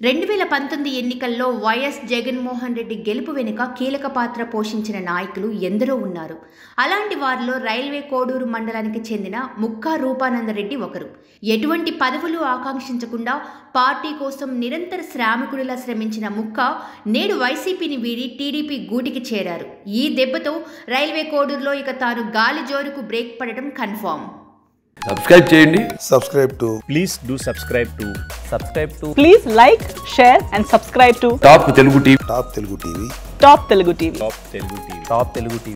రెండు వేల పంతొమ్మిది ఎన్నికల్లో వైఎస్ జగన్మోహన్ రెడ్డి గెలుపు వెనుక కీలక పాత్ర పోషించిన నాయకులు ఎందరో ఉన్నారు అలాంటి వారిలో రైల్వే కోడూరు మండలానికి చెందిన ముక్కా రూపానందరెడ్డి ఒకరు ఎటువంటి పదవులు ఆకాంక్షించకుండా పార్టీ కోసం నిరంతర శ్రామికుడిలా శ్రమించిన ముక్క నేడు వైసీపీని వీడి టీడీపీ గూటికి చేరారు ఈ దెబ్బతో రైల్వే కోడూరులో ఇక తాను గాలి జోరుకు బ్రేక్ పడటం కన్ఫామ్ సబ్స్క్రైబ్ చేయండి subscribe to please do subscribe to subscribe to Please like, share, and subscribe to top Telugu TV Top Telugu TV. Top Telugu TV. top telugu tv top telugu tv